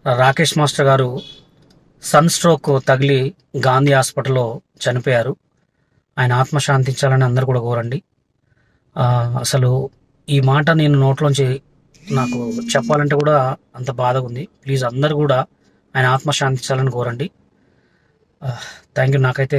Rakesh master గారు sun stroke తగిలి గాంధీ హాస్పిటల్లో చనిపోయారు ఆయన ఆత్మ శాంతించాలని అందరు కూడా కోరండి ఆ, అసలు ఈ మాట నేను నోట్లోంచి నాకు చెప్పాలంటే కూడా అంత బాధగా ఉంది ప్లీజ్ అందరు కూడా ఆయన ఆత్మ శాంతించాలని కోరండి థ్యాంక్ యూ నాకైతే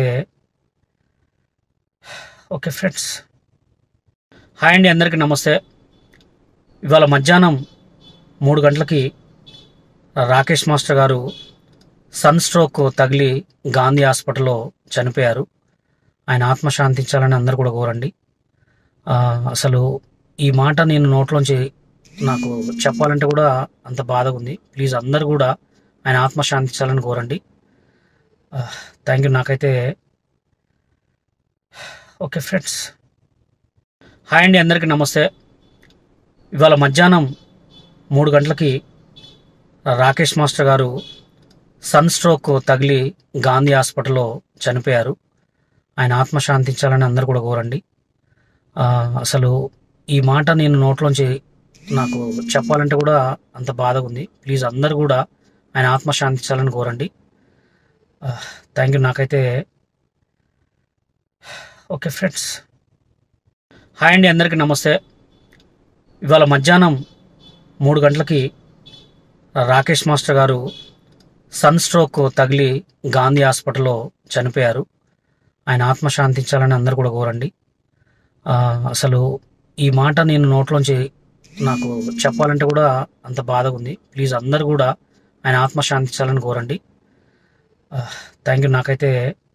ఓకే ఫ్రెండ్స్ హాయ్ అండి అందరికీ నమస్తే ఇవాళ మధ్యాహ్నం మూడు గంటలకి రాకేష్ మాస్టర్ గారు సన్ స్ట్రోక్ తగిలి గాంధీ హాస్పిటల్లో చనిపోయారు ఆయన ఆత్మ శాంతించాలని అందరు కూడా కోరండి ఆ, అసలు ఈ మాట నేను నోట్లోంచి నాకు చెప్పాలంటే కూడా అంత బాధగా ఉంది ప్లీజ్ అందరు కూడా ఆయన ఆత్మ శాంతించాలని కోరండి థ్యాంక్ యూ నాకైతే ఓకే ఫ్రెండ్స్ హాయ్ అండి అందరికీ నమస్తే ఇవాళ మధ్యాహ్నం మూడు గంటలకి రాకేష్ మాస్టర్ గారు సన్ స్ట్రోక్ తగిలి గాంధీ హాస్పిటల్లో చనిపోయారు ఆయన ఆత్మ శాంతించాలని అందరు కూడా కోరండి ఆ, అసలు ఈ మాట నేను నోట్లోంచి నాకు చెప్పాలంటే కూడా అంత బాధగా ఉంది ప్లీజ్ అందరు కూడా ఆయన ఆత్మ శాంతించాలని కోరండి థ్యాంక్ యూ నాకైతే ఓకే ఫ్రెండ్స్ హాయ్ అండి అందరికీ నమస్తే ఇవాళ మధ్యాహ్నం మూడు గంటలకి రాకేష్ మాస్టర్ గారు సన్ స్ట్రోక్ తగిలి గాంధీ హాస్పిటల్లో చనిపోయారు ఆయన ఆత్మ శాంతించాలని అందరు కూడా కోరండి ఆ, అసలు ఈ మాట నేను నోట్లోంచి నాకు చెప్పాలంటే కూడా అంత బాధగా ఉంది ప్లీజ్ అందరు కూడా ఆయన ఆత్మ శాంతించాలని కోరండి థ్యాంక్ యూ నాకైతే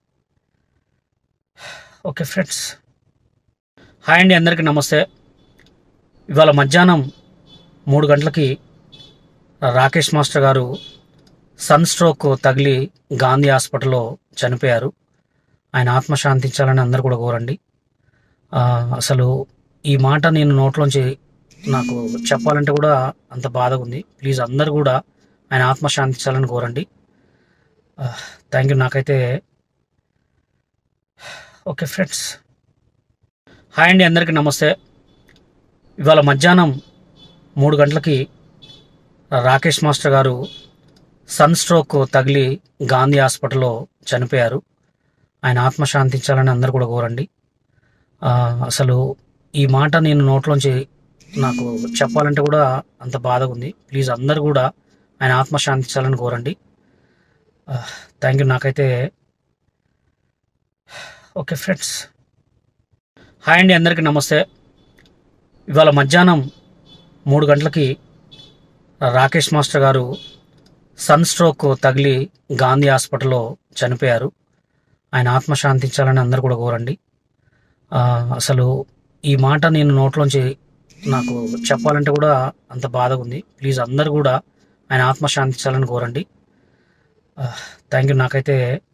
ఓకే ఫ్రెండ్స్ హాయ్ అండి అందరికీ నమస్తే ఇవాళ మధ్యాహ్నం మూడు గంటలకి రాకేష్ మాస్టర్ గారు సన్ స్ట్రోక్ తగిలి గాంధీ హాస్పిటల్లో చనిపోయారు ఆయన ఆత్మ శాంతించాలని అందరు కూడా కోరండి ఆ, అసలు ఈ మాట నేను నోట్లోంచి నాకు చెప్పాలంటే కూడా అంత బాధగా ఉంది ప్లీజ్ అందరు కూడా ఆయన ఆత్మ శాంతించాలని కోరండి థ్యాంక్ యూ నాకైతే ఓకే ఫ్రెండ్స్ హాయ్ అండి అందరికీ నమస్తే ఇవాళ మధ్యాహ్నం మూడు గంటలకి రాకేష్ మాస్టర్ గారు సన్ స్ట్రోక్ తగిలి గాంధీ హాస్పిటల్లో చనిపోయారు ఆయన ఆత్మ శాంతించాలని అందరు కూడా కోరండి ఆ, అసలు ఈ మాట నేను నోట్లోంచి నాకు చెప్పాలంటే కూడా అంత బాధగా ఉంది ప్లీజ్ అందరు కూడా ఆయన ఆత్మ శాంతించాలని కోరండి థ్యాంక్ యూ నాకైతే ఓకే ఫ్రెండ్స్ హాయ్ అండి అందరికీ నమస్తే ఇవాళ మధ్యాహ్నం మూడు గంటలకి రాకేష్ మాస్టర్ గారు సన్ స్ట్రోక్ తగిలి గాంధీ హాస్పిటల్లో చనిపోయారు ఆయన ఆత్మ శాంతించాలని అందరు కూడా కోరండి ఆ, అసలు ఈ మాట నేను నోట్లోంచి నాకు చెప్పాలంటే కూడా అంత బాధగా ఉంది ప్లీజ్ అందరు కూడా ఆయన ఆత్మ శాంతించాలని కోరండి థ్యాంక్ యూ నాకైతే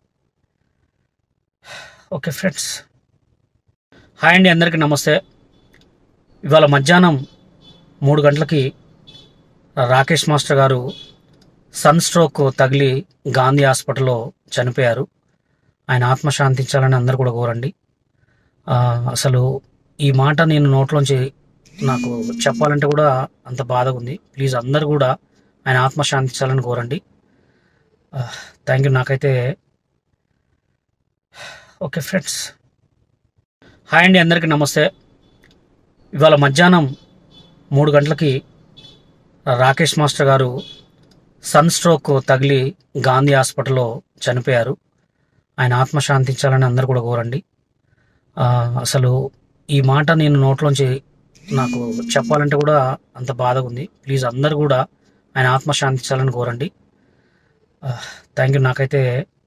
ఓకే ఫ్రెండ్స్ హాయ్ అండి అందరికీ నమస్తే ఇవాళ మధ్యాహ్నం మూడు గంటలకి రాకేష్ మాస్టర్ గారు సన్ స్ట్రోక్ తగిలి గాంధీ హాస్పిటల్లో చనిపోయారు ఆయన ఆత్మ శాంతించాలని అందరు కూడా కోరండి ఆ, అసలు ఈ మాట నేను నోట్లోంచి నాకు చెప్పాలంటే కూడా అంత బాధగా ఉంది ప్లీజ్ అందరు కూడా ఆయన ఆత్మ శాంతించాలని కోరండి థ్యాంక్ యూ నాకైతే ఓకే ఫ్రెండ్స్ హాయ్ అండి అందరికీ నమస్తే ఇవాళ మధ్యాహ్నం మూడు గంటలకి రాకేష్ మాస్టర్ గారు సన్ స్ట్రోక్ తగిలి గాంధీ హాస్పిటల్లో చనిపోయారు ఆయన ఆత్మ శాంతించాలని అందరు కూడా కోరండి ఆ, అసలు ఈ మాట నేను నోట్లోంచి నాకు చెప్పాలంటే కూడా అంత బాధగా ఉంది ప్లీజ్ అందరు కూడా ఆయన ఆత్మ శాంతించాలని కోరండి థ్యాంక్ యూ నాకైతే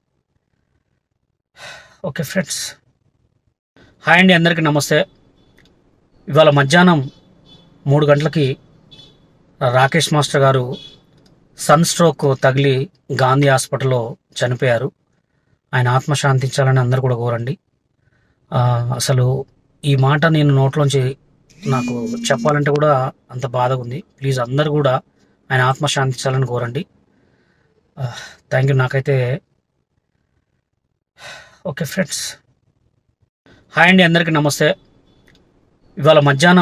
ఓకే ఫ్రెండ్స్ హాయ్ అండి అందరికీ నమస్తే ఇవాళ మధ్యాహ్నం మూడు గంటలకి రాకేష్ మాస్టర్ గారు సన్ స్ట్రోక్ తగిలి గాంధీ హాస్పిటల్లో చనిపోయారు ఆయన ఆత్మ శాంతించాలని అందరు కూడా కోరండి ఆ, అసలు ఈ మాట నేను నోట్లోంచి నాకు చెప్పాలంటే కూడా అంత బాధగా ఉంది ప్లీజ్ అందరు కూడా ఆయన ఆత్మ శాంతించాలని కోరండి థ్యాంక్ యూ నాకైతే ఓకే ఫ్రెండ్స్ హాయ్ అండి అందరికీ నమస్తే ఇవాళ మధ్యాహ్నం